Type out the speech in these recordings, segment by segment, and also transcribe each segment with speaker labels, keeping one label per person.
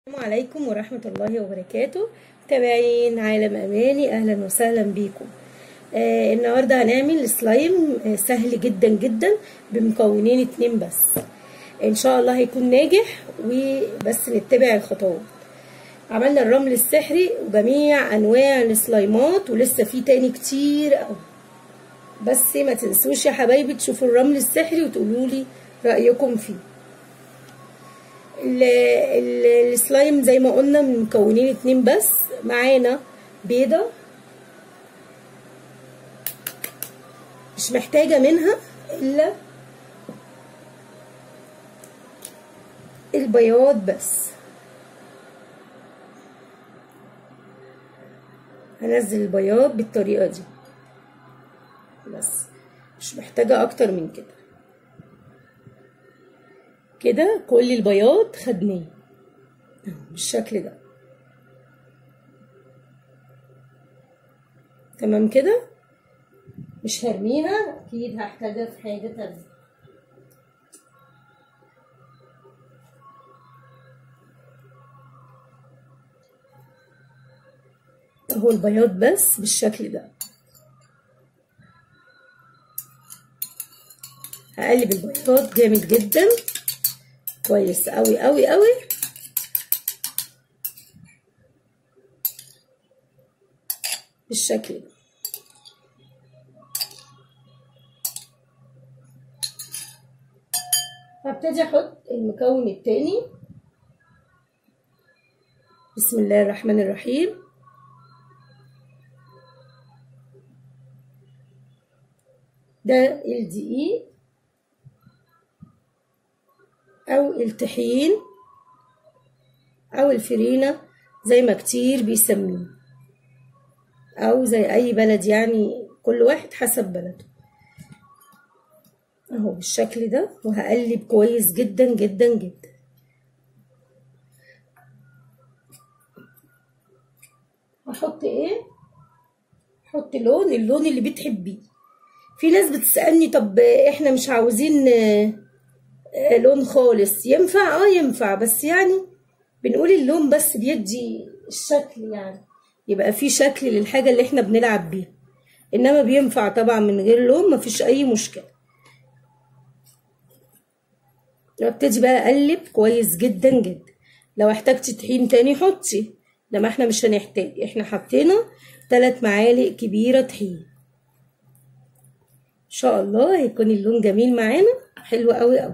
Speaker 1: السلام عليكم ورحمة الله وبركاته متابعين عالم أماني أهلا وسهلا بيكم آه النهاردة هنعمل سلايم آه سهل جدا جدا بمكونين اتنين بس إن شاء الله هيكون ناجح وبس نتبع الخطوات عملنا الرمل السحري وجميع أنواع السلايمات ولسه في تاني كتير أوي بس ما تنسوش يا حبايبي تشوفوا الرمل السحري وتقولولي رأيكم فيه السلايم زي ما قلنا من مكونين اتنين بس معانا بيضة مش محتاجة منها الا البياض بس هنزل البياض بالطريقة دي بس مش محتاجة اكتر من كده كده كل البياض خدناه بالشكل ده تمام كده مش هرميها اكيد هحتاجها في حاجه تانية اهو البياض بس بالشكل ده هقلب البياض جامد جدا كويس قوي قوي قوي بالشكل ده هبتدي احط المكون التاني بسم الله الرحمن الرحيم ده الدقيق او الطحين او الفرينة زي ما كتير بيسميه او زي اي بلد يعني كل واحد حسب بلده اهو بالشكل ده وهقلب كويس جدا جدا جدا هحط ايه احط لون اللون اللي بتحبيه في ناس بتسألني طب احنا مش عاوزين لون خالص ينفع اه ينفع بس يعني بنقول اللون بس بيدي الشكل يعني يبقى في شكل للحاجة اللي احنا بنلعب بيها انما بينفع طبعا من غير لون مفيش اي مشكلة ابتدي بقى اقلب كويس جدا جدا لو احتاجتي طحين تاني حطي لما احنا مش هنحتاج احنا حطينا ثلاث معالق كبيرة طحين ان شاء الله هيكون اللون جميل معانا حلو قوي قوي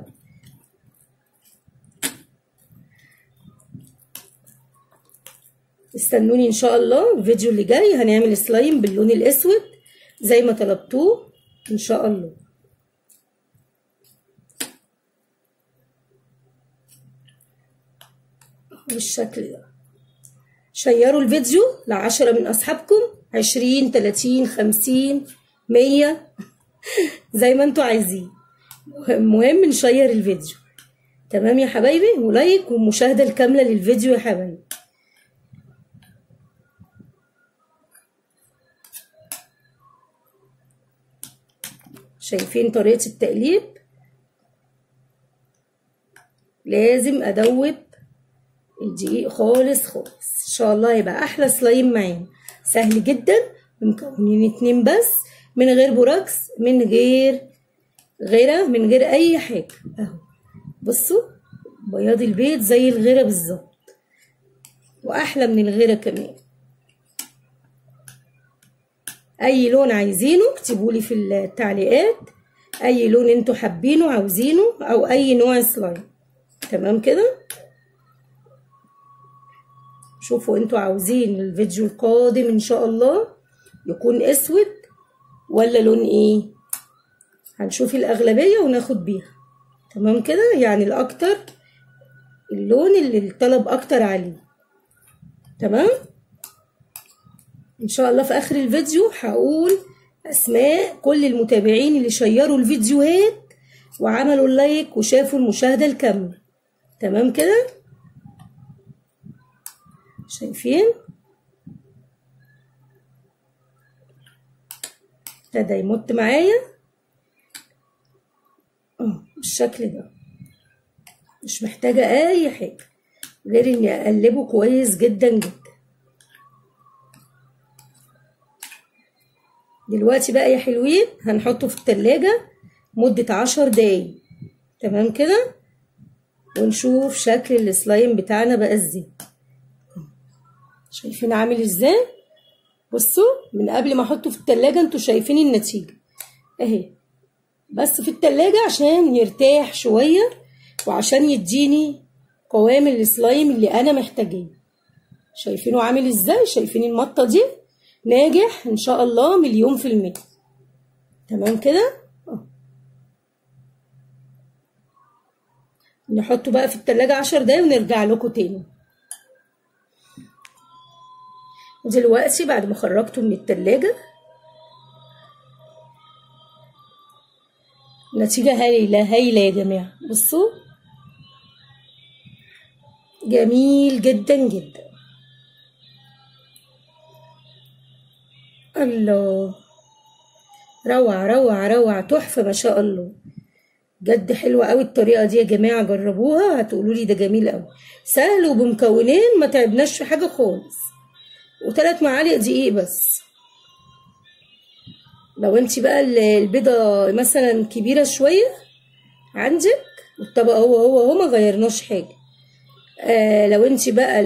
Speaker 1: استنوني ان شاء الله الفيديو اللي جاي هنعمل سلايم باللون الاسود زي ما طلبتوه ان شاء الله بالشكل ده شيروا الفيديو لعشرة من اصحابكم عشرين تلاتين خمسين مية زي ما انتوا عايزين المهم نشير الفيديو تمام يا حبايبي ولايك والمشاهدة الكاملة للفيديو يا حبايبي شايفين طريقة التقليب لازم ادوب الدقيق خالص خالص ان شاء الله يبقى احلى سلايم معانا سهل جدا بمكونين اتنين بس من غير بوراكس من غير غيره من غير اي حاجه اهو بصوا بياض البيض زي الغيره بالظبط واحلى من الغيره كمان اي لون عايزينه اكتبولي في التعليقات اي لون انتوا حابينه عاوزينه او اي نوع سلايم تمام كده شوفوا انتوا عاوزين الفيديو القادم ان شاء الله يكون اسود ولا لون ايه هنشوف الاغلبيه وناخد بيها تمام كده يعني الاكتر اللون اللي الطلب اكتر عليه تمام ان شاء الله في اخر الفيديو هقول اسماء كل المتابعين اللي شيروا الفيديوهات وعملوا اللايك وشافوا المشاهده الكامله تمام كده شايفين ابتدى يمط معايا اه بالشكل ده مش محتاجة أي حاجة غير اني اقلبه كويس جدا جدا دلوقتي بقى يا حلوين هنحطه في التلاجة مدة عشر دقايق تمام كده ونشوف شكل السلايم بتاعنا بقى ازاي شايفين عامل ازاي بصوا من قبل ما احطه في التلاجة انتوا شايفين النتيجة اهي بس في التلاجة عشان يرتاح شوية وعشان يديني قوام السلايم اللي انا محتاجاه شايفينه عامل ازاي شايفين المطة دي ناجح ان شاء الله مليون في المية تمام كده نحطه بقى في التلاجة عشر دقايق ونرجع لكم تاني دلوقتي بعد ما خرجته من التلاجة نتيجة هايلة هايلة يا جماعة بصوا جميل جدا جدا الله روعة روعة روعة تحفة ما شاء الله بجد حلوة قوي الطريقة دي يا جماعة جربوها هتقولوا لي ده جميل قوي سهل وبمكونين ما تعبناش في حاجة خالص وثلاث معالق دقيق بس لو انت بقى البيضة مثلا كبيرة شوية عندك والطبق هو هو هو ما غيرناش حاجة آه لو انت بقى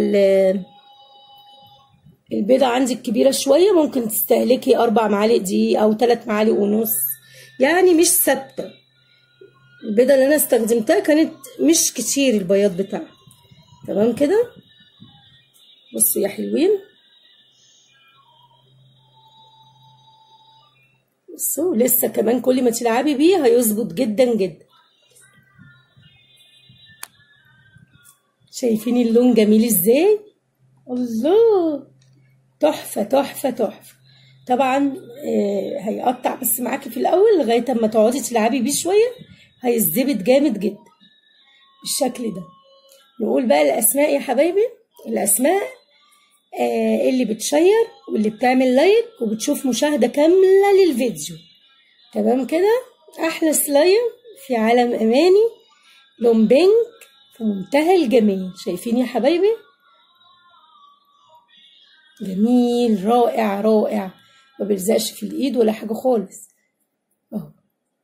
Speaker 1: البيضة عندك كبيرة شوية ممكن تستهلكي أربع معالق دقيق أو ثلاث معالق ونص يعني مش ثابتة البيضة اللي أنا استخدمتها كانت مش كتير البياض بتاعها تمام كده بصوا يا حلوين بصوا لسه كمان كل ما تلعبي بيه هيظبط جدا جدا شايفين اللون جميل ازاي الله تحفة تحفة تحفة طبعا آه هيقطع بس معاكي في الاول لغايه اما تقعدي تلعبي بيه شويه هيتظبط جامد جدا بالشكل ده نقول بقى الاسماء يا حبايبي الاسماء آه اللي بتشير واللي بتعمل لايك وبتشوف مشاهده كامله للفيديو تمام كده احلى سلايم في عالم اماني لون بينك في منتهى الجمال شايفين يا حبايبي جميل رائع رائع ما بيلزقش في الايد ولا حاجه خالص اهو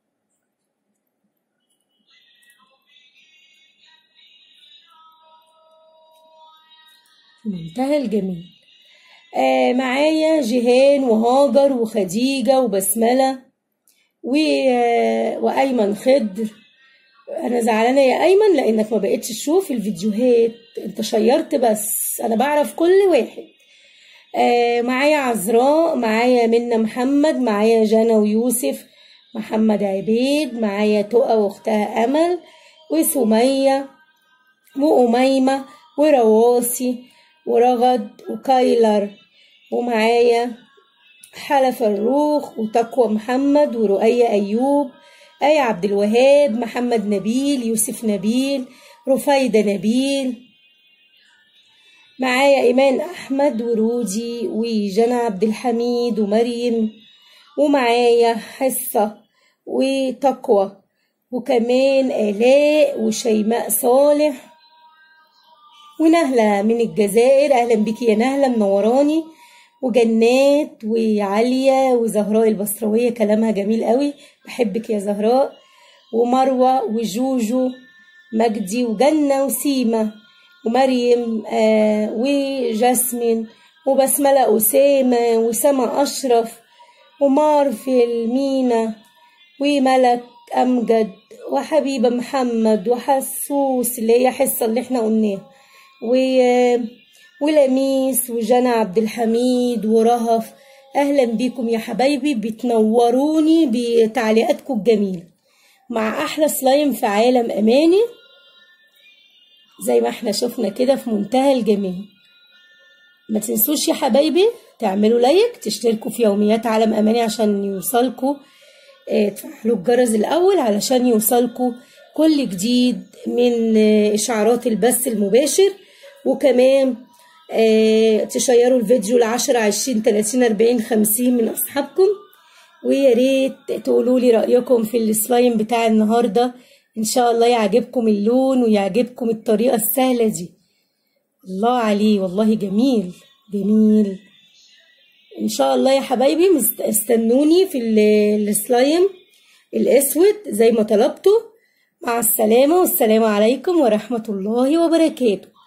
Speaker 1: منتهى الجميل آه معايا جيهان وهاجر وخديجة وبسملة و... آه وأيمن خضر أنا زعلانة يا أيمن لأنك ما بقتش تشوف الفيديوهات أنت شيرت بس أنا بعرف كل واحد آه معايا عذراء معايا منى محمد معايا جنى ويوسف محمد عبيد معايا تقى واختها امل وسميه وأميمة ورواسي ورغد وكايلر ومعايا حلا فروخ وتقوى محمد ورؤية أيوب آية عبد الوهاب محمد نبيل يوسف نبيل رفايدة نبيل معايا إيمان أحمد ورودي وجنى عبد الحميد ومريم ومعايا حصة وتقوى وكمان آلاء وشيماء صالح ونهلة من الجزائر أهلا بك يا نهلة منوراني وجنات وعالية وزهراء البصروية كلامها جميل قوي بحبك يا زهراء ومروة وجوجو مجدي وجنة وسيمة ومريم آه وجاسمين وبسملة أسامة وسما أشرف ومارفل مينا وملك أمجد وحبيبة محمد وحسوس اللي هي حصة اللي احنا قلناها و... ولميس وجنى عبد الحميد ورهف اهلا بيكم يا حبايبي بتنوروني بتعليقاتكم الجميله مع احلى سلايم في عالم اماني زي ما احنا شفنا كده في منتهى الجمال ما تنسوش يا حبايبي تعملوا لايك تشتركوا في يوميات عالم اماني عشان يوصلكوا اه تفعلوا الجرس الاول علشان يوصلكوا كل جديد من اه اشعارات البث المباشر وكمان اه تشيروا الفيديو لعشرة عشرين تلاتين أربعين خمسين من أصحابكم ويا ريت تقولوا لي رأيكم في السلايم بتاع النهاردة إن شاء الله يعجبكم اللون ويعجبكم الطريقة السهلة دي الله عليه والله جميل جميل ان شاء الله يا حبايبي مست- استنوني في ال- السلايم الاسود زي ما طلبته مع السلامة والسلام عليكم ورحمة الله وبركاته